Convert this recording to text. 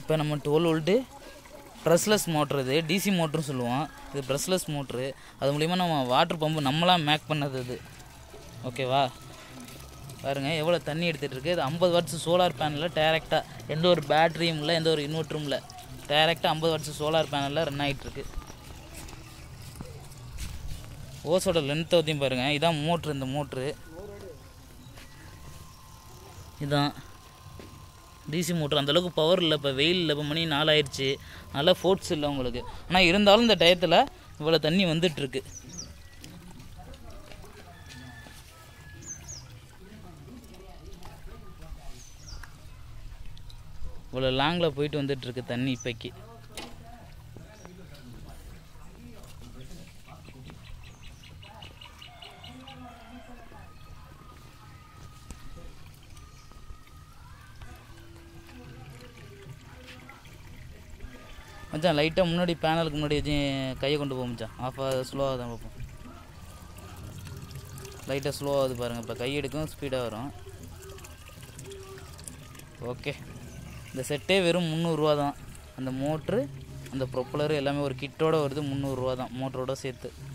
இப்போ நம்ம twelve volt brushless motor இது டிசி மோட்ருன்னு சொல்லுவோம் இது ப்ரெஸ்லெஸ் மோட்ரு அது மூலிமா நம்ம வாட்டர் பம்பு நம்மளாம் மேக் பண்ணது இது ஓகேவா பாருங்க எவ்வளோ தண்ணி எடுத்துகிட்டு இருக்கு இது ஐம்பது வாட்ஸ் சோலார் பேனலில் டேரெக்டாக எந்த ஒரு பேட்டரியும் இல்லை எந்த ஒரு இன்வெர்ட்டரும் இல்லை டேரெக்டாக ஐம்பது வாட்ஸ் சோலார் பேனலில் ரன் ஆகிட்டு இருக்கு ஓஸோட லென்த் பற்றியும் பாருங்கள் இதான் மோட்ரு இந்த மோட்ரு இதான் டிசி மோட்ரு அந்தளவுக்கு பவர் இல்லை இப்போ வெயில் இல்லை இப்போ மணி நாலாயிருச்சு நல்லா ஃபோர்ட்ஸ் இல்லை உங்களுக்கு ஆனால் இருந்தாலும் இந்த டயத்தில் இவ்வளோ தண்ணி வந்துட்டுருக்கு இவ்வளோ லாங்கில் போயிட்டு வந்துட்டுருக்கு தண்ணி இப்போக்கி மச்சான் லைட்டாக முன்னாடி பேனலுக்கு முன்னாடி எதுவும் கையை கொண்டு போக மச்சான் ஆஃப் ஸ்லோவாக தான் பார்ப்போம் லைட்டாக ஸ்லோவாகுது பாருங்கள் இப்போ கை எடுக்கும் ஸ்பீடாக வரும் ஓகே இந்த செட்டே வெறும் முந்நூறுரூவா தான் அந்த மோட்ரு அந்த ப்ரொப்பலரு எல்லாமே ஒரு கிட்டோட வருது முந்நூறுரூவா தான் மோட்டரோட சேர்த்து